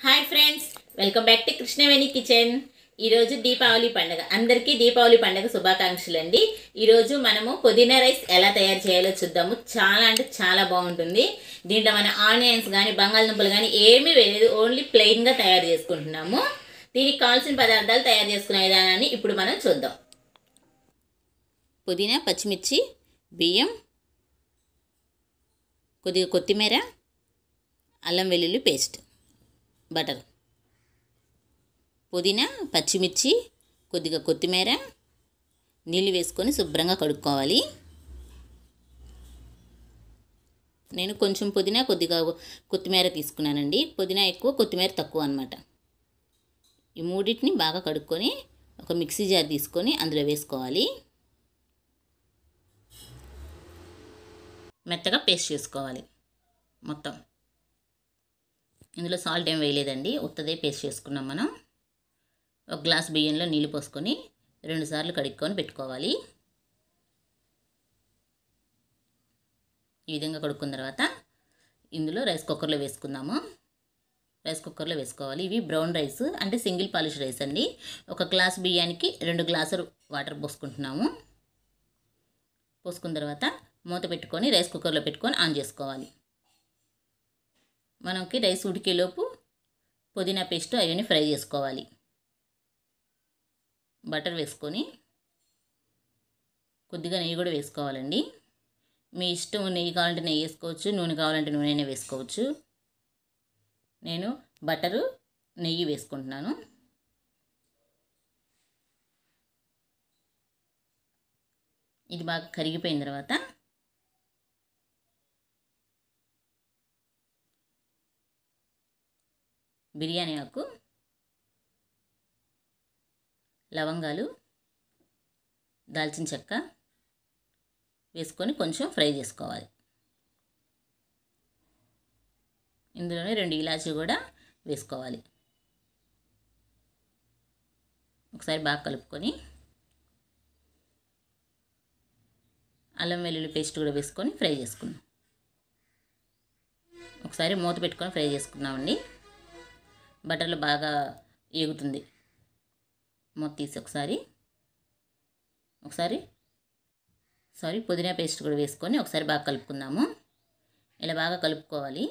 Hi friends welcome back to Krishnaveni kitchen ఈరోజు దీపావళి పండుగ అందరికీ దీపావళి పండుగ శుభాకాంక్షలు అండి ఈరోజు మనము పుదీనా రైస్ ఎలా తయారు చేయాలో చూద్దాము చాలా అంటే చాలా బాగుంటుంది దీంట్లో మన ఆనియన్స్ కానీ బంగాళదుంపలు కానీ ఏమీ వేయలేదు ఓన్లీ ప్లెయిన్గా తయారు చేసుకుంటున్నాము దీనికి కావాల్సిన పదార్థాలు తయారు చేసుకునే విధానాన్ని ఇప్పుడు మనం చూద్దాం పుదీనా పచ్చిమిర్చి బియ్యం కొద్దిగా కొత్తిమీర అల్లం వెల్లుల్లి పేస్ట్ బటర్ పుదీనా పచ్చిమిర్చి కొద్దిగా కొత్తిమీర నీళ్ళు వేసుకొని శుభ్రంగా కడుక్కోవాలి నేను కొంచెం పుదీనా కొద్దిగా కొత్తిమీర తీసుకున్నానండి పుదీనా ఎక్కువ కొత్తిమీర తక్కువ అనమాట ఈ మూడింటిని బాగా కడుక్కొని ఒక మిక్సీ జార్ తీసుకొని అందులో వేసుకోవాలి మెత్తగా పేస్ట్ చేసుకోవాలి మొత్తం ఇందులో సాల్ట్ ఏం వేయలేదండి ఉత్తదే పేస్ట్ చేసుకున్నాం మనం ఒక గ్లాస్ బియ్యంలో నీళ్ళు పోసుకొని రెండుసార్లు కడుక్కొని పెట్టుకోవాలి ఈ విధంగా కడుక్కున్న తర్వాత ఇందులో రైస్ కుక్కర్లో వేసుకుందాము రైస్ కుక్కర్లో వేసుకోవాలి ఇవి బ్రౌన్ రైస్ అంటే సింగిల్ పాలిష్ రైస్ అండి ఒక గ్లాస్ బియ్యానికి రెండు గ్లాసులు వాటర్ పోసుకుంటున్నాము పోసుకున్న తర్వాత మూత పెట్టుకొని రైస్ కుక్కర్లో పెట్టుకొని ఆన్ చేసుకోవాలి మనకి రైస్ ఉడికేలోపు పుదీనా పేస్ట్ అవన్నీ ఫ్రై చేసుకోవాలి బటర్ వేసుకొని కొద్దిగా నెయ్యి కూడా వేసుకోవాలండి మీ ఇష్టం నెయ్యి కావాలంటే నెయ్యి వేసుకోవచ్చు నూనె కావాలంటే నూనె అయినా వేసుకోవచ్చు నేను బటరు నెయ్యి వేసుకుంటున్నాను ఇది బాగా కరిగిపోయిన తర్వాత బిర్యానీ ఆకు లవంగాలు దాల్చిన చెక్క వేసుకొని కొంచెం ఫ్రై చేసుకోవాలి ఇందులోనే రెండు ఇలాచీ కూడా వేసుకోవాలి ఒకసారి బాగా కలుపుకొని అల్లం వెల్లుల్లి పేస్ట్ కూడా వేసుకొని ఫ్రై చేసుకున్నాం ఒకసారి మూత పెట్టుకొని ఫ్రై చేసుకున్నామండి బటర్లో బాగా ఏగుతుంది మూత తీసి ఒకసారి ఒకసారి సారీ పుదీనా పేస్ట్ కూడా వేసుకొని ఒకసారి బాగా కలుపుకుందాము ఇలా బాగా కలుపుకోవాలి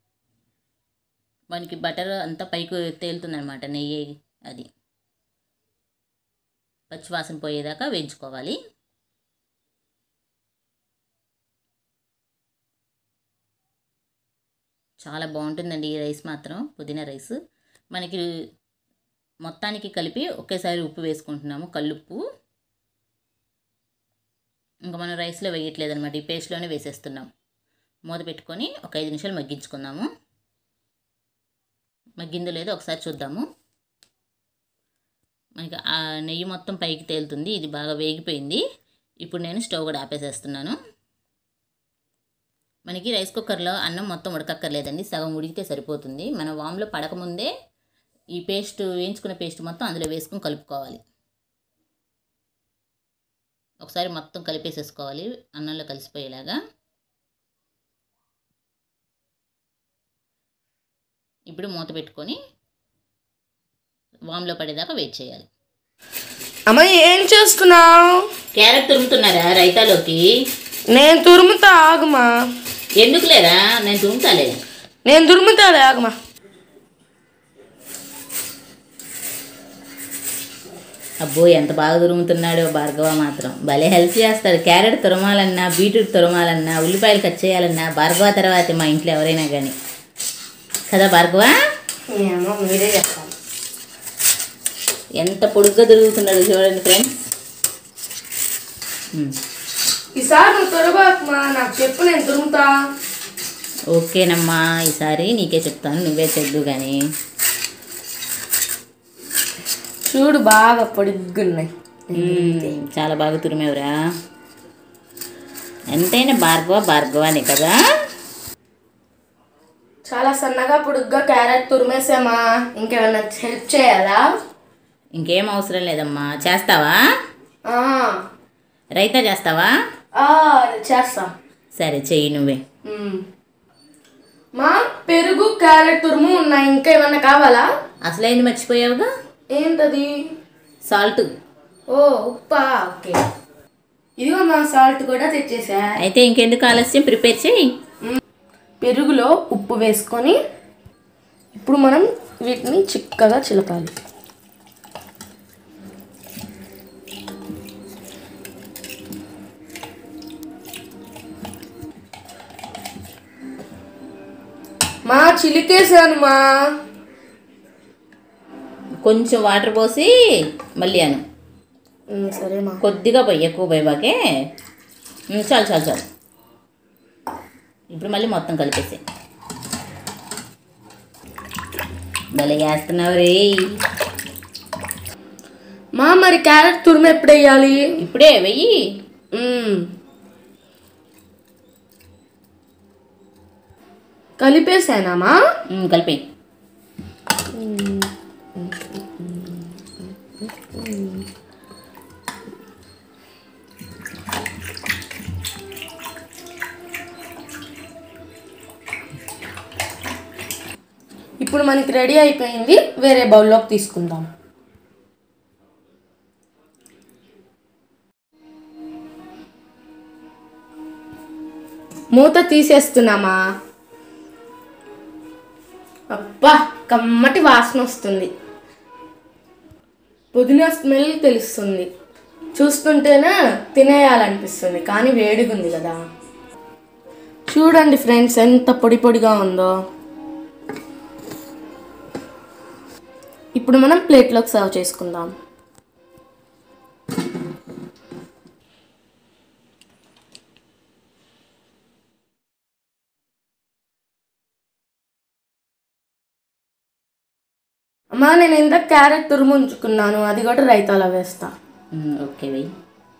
మనకి బటర్ అంతా పైకి తేలుతుందనమాట నెయ్యి అది పచ్చివాసన పోయేదాకా వేయించుకోవాలి చాలా బాగుంటుందండి ఈ రైస్ మాత్రం పుదీనా రైస్ మనకి మొత్తానికి కలిపి ఒకేసారి ఉప్పు వేసుకుంటున్నాము కల్లుప్పు ఇంకా మనం రైస్లో వేయట్లేదు అనమాట ఈ పేస్ట్లోనే వేసేస్తున్నాం మూత పెట్టుకొని ఒక ఐదు నిమిషాలు మగ్గించుకుందాము మగ్గిందో లేదో ఒకసారి చూద్దాము మనకి ఆ నెయ్యి మొత్తం పైకి తేలుతుంది ఇది బాగా వేగిపోయింది ఇప్పుడు నేను స్టవ్ కూడా ఆపేసేస్తున్నాను మనకి రైస్ కుక్కర్లో అన్నం మొత్తం ఉడకక్కర్లేదండి సగం ఉడికితే సరిపోతుంది మన వామ్లో పడకముందే ఈ పేస్ట్ వేయించుకున్న పేస్ట్ మొత్తం అందులో వేసుకొని కలుపుకోవాలి ఒకసారి మొత్తం కలిపేసేసుకోవాలి అన్నంలో కలిసిపోయేలాగా ఇప్పుడు మూత పెట్టుకొని వామ్లో పడేదాకా వెయిట్ చేయాలి అమ్మ ఏం చేస్తున్నావు క్యారెట్ తురుముతున్నారా రైతాలోకి నేను తురుముతా ఆగుమా ఎందుకు లేరా నేను తురుముతాలే నేను తురుముతాలే ఆగుమా అబ్బో ఎంత బాగా తురుముతున్నాడో భార్గవ మాత్రం భలే హెల్ప్ చేస్తాడు క్యారెట్ తురమాలన్నా బీట్రూట్ తురమాలన్నా ఉల్లిపాయలు కట్ చేయాలన్నా భార్గవ తర్వాతే మా ఇంట్లో ఎవరైనా కానీ కదా భార్గవ ఏమో మీరే చెప్పాలి ఎంత పొడుగ్గా తిరుగుతున్నాడు చూడండి ఫ్రెండ్స్ ఈసారి నువ్వు తురబాకుమా నాకు చెప్పు నేను తురుముతా ఓకేనమ్మా ఈసారి నీకే చెప్తాను నువ్వే చెద్దు కానీ చూడు బాగా పొడుగున్నాయి చాలా బాగా తురిమేవరా ఎంతైనా భార్గవ భార్గవానే కదా చాలా సన్నగా పొడుగ్గా క్యారెట్ తురిమేసామా ఇంకేమన్నా హెల్ప్ చేయాలా ఇంకేం అవసరం లేదమ్మా చేస్తావా ఆ, రైతా చేస్తావా ఆ, చేస్తా సరే చెయ్యి నువ్వే ఉమ్. మా పెరుగు క్యారెట్ తురుము ఉన్నాయి ఇంకా ఏమన్నా కావాలా అసలైంది మర్చిపోయావుగా ఏంటది సాల్ట్ ఓ ఉప్పా ఓకే ఇదిగో మా సాల్ట్ కూడా తెచ్చేసా అయితే ఇంకెందుకు ఆలస్యం ప్రిపేర్ చేయి పెరుగులో ఉప్పు వేసుకొని ఇప్పుడు మనం వీటిని చిక్కగా చిలకాలి మా చిలికేసాను మా కొంచెం వాటర్ పోసి మళ్ళీ అను ఉమ్, సరే మా కొద్దిగా పోయి ఎక్కువ పోయి బాకే ఉమ్, చాలు చాలు చాలు ఇప్పుడు మళ్ళీ మొత్తం కలిపేసి భలే వేస్తున్నావు రే మా మరి క్యారెట్ తురుము ఎప్పుడు వేయాలి ఇప్పుడే వెయ్యి మ్మ్. కలిపేసానామా కలిపేయి ఇప్పుడు మనకి రెడీ అయిపోయింది వేరే బౌల్లోకి తీసుకుందాం మూత తీసేస్తున్నామా అబ్బా కమ్మటి వాసన వస్తుంది పుదీనా స్మెల్ తెలుస్తుంది చూస్తుంటేనే తినేయాలనిపిస్తుంది కానీ వేడిగా ఉంది కదా చూడండి ఫ్రెండ్స్ ఎంత పొడి పొడిగా ఉందో ఇప్పుడు మనం ప్లేట్లోకి సర్వ్ చేసుకుందాం అమ్మా నేను ఇంత క్యారెట్ తురుము ఉంచుకున్నాను అది కూడా రైతాలో వేస్తా ఉమ్, ఓకే వెయ్యి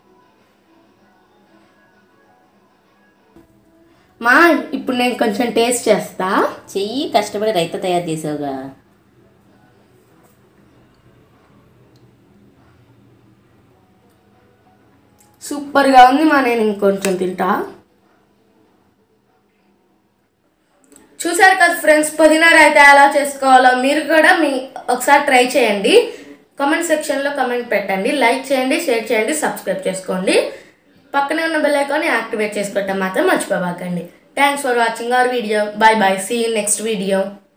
మా ఇప్పుడు నేను కొంచెం టేస్ట్ చేస్తా చెయ్యి కష్టపడి రైత తయారు చేసావుగా సూపర్గా ఉంది మా నేను ఇంకొంచెం తింటా చూసారు కదా ఫ్రెండ్స్ పుదీనా రైతా ఎలా చేసుకోవాలో మీరు కూడా మీ ఒకసారి ట్రై చేయండి కామెంట్ సెక్షన్లో కామెంట్ పెట్టండి లైక్ చేయండి షేర్ చేయండి సబ్స్క్రైబ్ చేసుకోండి పక్కనే ఉన్న బెల్ ఐకాన్ని యాక్టివేట్ చేసుకోవటం మాత్రం మర్చిపోబాకండి thanks for watching our video bye bye see next video